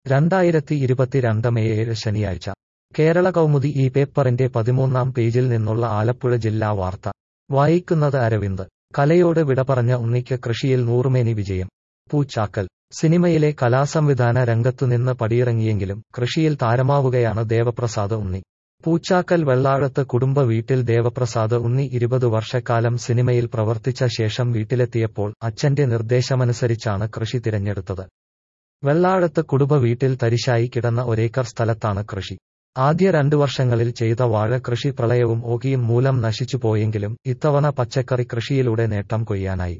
രണ്ടായിരത്തി ഇരുപത്തിരണ്ട് മെയ് ഏഴ് ശനിയാഴ്ച കേരള കൗമുദി ഈ പേപ്പറിന്റെ പതിമൂന്നാം പേജിൽ നിന്നുള്ള ആലപ്പുഴ ജില്ലാ വാർത്ത വായിക്കുന്നത് അരവിന്ദ് കലയോട് വിട പറഞ്ഞ ഉണ്ണിക്ക് കൃഷിയിൽ നൂറുമേനി വിജയം പൂച്ചാക്കൽ സിനിമയിലെ കലാസംവിധാന രംഗത്തുനിന്ന് പടിയിറങ്ങിയെങ്കിലും കൃഷിയിൽ താരമാവുകയാണ് ദേവപ്രസാദ് ഉണ്ണി പൂച്ചാക്കൽ വെള്ളാഴത്ത് കുടുംബ വീട്ടിൽ ദേവപ്രസാദ് ഉണ്ണി ഇരുപത് വർഷക്കാലം സിനിമയിൽ പ്രവർത്തിച്ച ശേഷം വീട്ടിലെത്തിയപ്പോൾ അച്ഛന്റെ നിർദ്ദേശമനുസരിച്ചാണ് കൃഷി തിരഞ്ഞെടുത്തത് വെള്ളാഴത്ത് കുടുംബ വീട്ടിൽ തരിശായി കിടന്ന ഒരേക്കർ സ്ഥലത്താണ് കൃഷി ആദ്യ രണ്ടു വർഷങ്ങളിൽ ചെയ്ത വാഴ കൃഷി പ്രളയവും ഓകിയും മൂലം നശിച്ചുപോയെങ്കിലും ഇത്തവണ പച്ചക്കറി കൃഷിയിലൂടെ നേട്ടം കൊയ്യാനായി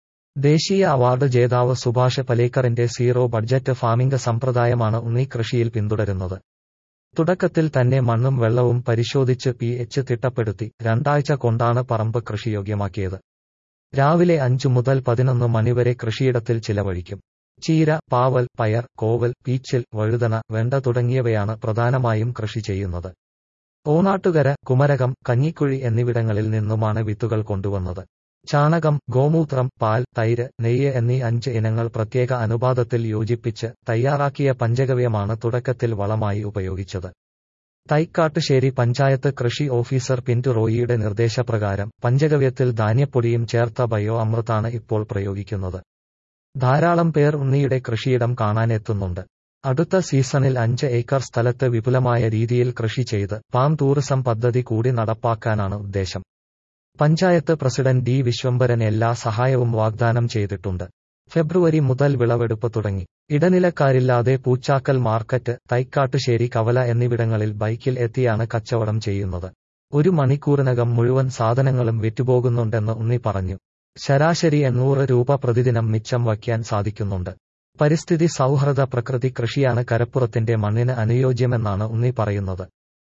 ദേശീയ അവാർഡ് ജേതാവ് സുഭാഷ് പലേക്കറിന്റെ സീറോ ബഡ്ജറ്റ് ഫാമിംഗ് സമ്പ്രദായമാണ് ഉണ്ണി കൃഷിയിൽ പിന്തുടരുന്നത് തുടക്കത്തിൽ തന്നെ മണ്ണും വെള്ളവും പരിശോധിച്ച് പി എച്ച് തിട്ടപ്പെടുത്തി രണ്ടാഴ്ച കൊണ്ടാണ് പറമ്പ് കൃഷിയോഗ്യമാക്കിയത് രാവിലെ അഞ്ചു മുതൽ പതിനൊന്ന് മണിവരെ കൃഷിയിടത്തിൽ ചിലവഴിക്കും ചീര പാവൽ പയർ കോവൽ പീച്ചിൽ വഴുതന വെണ്ട തുടങ്ങിയവയാണ് പ്രധാനമായും കൃഷി ചെയ്യുന്നത് ഓണാട്ടുകര കുമരകം കഞ്ഞിക്കുഴി എന്നിവിടങ്ങളിൽ നിന്നുമാണ് വിത്തുകൾ കൊണ്ടുവന്നത് ചാണകം ഗോമൂത്രം പാൽ തൈര് നെയ്യ് എന്നീ അഞ്ച് ഇനങ്ങൾ പ്രത്യേക അനുപാതത്തിൽ യോജിപ്പിച്ച് തയ്യാറാക്കിയ പഞ്ചഗവ്യമാണ് തുടക്കത്തിൽ വളമായി ഉപയോഗിച്ചത് തൈക്കാട്ടുശ്ശേരി പഞ്ചായത്ത് കൃഷി ഓഫീസർ പിന്റു റോയിയുടെ നിർദ്ദേശപ്രകാരം പഞ്ചഗവ്യത്തിൽ ധാന്യപ്പൊടിയും ചേർത്ത ബയോ അമൃതാണ് ഇപ്പോൾ പ്രയോഗിക്കുന്നത് ധാരാളം പേർ ഉണ്ണിയുടെ കൃഷിയിടം കാണാനെത്തുന്നുണ്ട് അടുത്ത സീസണിൽ അഞ്ച് ഏക്കർ സ്ഥലത്ത് വിപുലമായ രീതിയിൽ കൃഷി ചെയ്ത് പാം ടൂറിസം പദ്ധതി കൂടി നടപ്പാക്കാനാണ് ഉദ്ദേശം പഞ്ചായത്ത് പ്രസിഡന്റ് ഡി വിശ്വംഭരൻ എല്ലാ സഹായവും വാഗ്ദാനം ചെയ്തിട്ടുണ്ട് ഫെബ്രുവരി മുതൽ വിളവെടുപ്പ് തുടങ്ങി ഇടനിലക്കാരില്ലാതെ പൂച്ചാക്കൽ മാർക്കറ്റ് തൈക്കാട്ടുശ്ശേരി കവല എന്നിവിടങ്ങളിൽ ബൈക്കിൽ എത്തിയാണ് കച്ചവടം ചെയ്യുന്നത് ഒരു മണിക്കൂറിനകം മുഴുവൻ സാധനങ്ങളും വിറ്റുപോകുന്നുണ്ടെന്ന് ഉണ്ണി പറഞ്ഞു ശരാശരി എണ്ണൂറ് രൂപ പ്രതിദിനം മിച്ചം വയ്ക്കാൻ സാധിക്കുന്നുണ്ട് പരിസ്ഥിതി സൗഹൃദ പ്രകൃതി കൃഷിയാണ് കരപ്പുറത്തിന്റെ മണ്ണിന് അനുയോജ്യമെന്നാണ് ഉണ്ണി പറയുന്നത്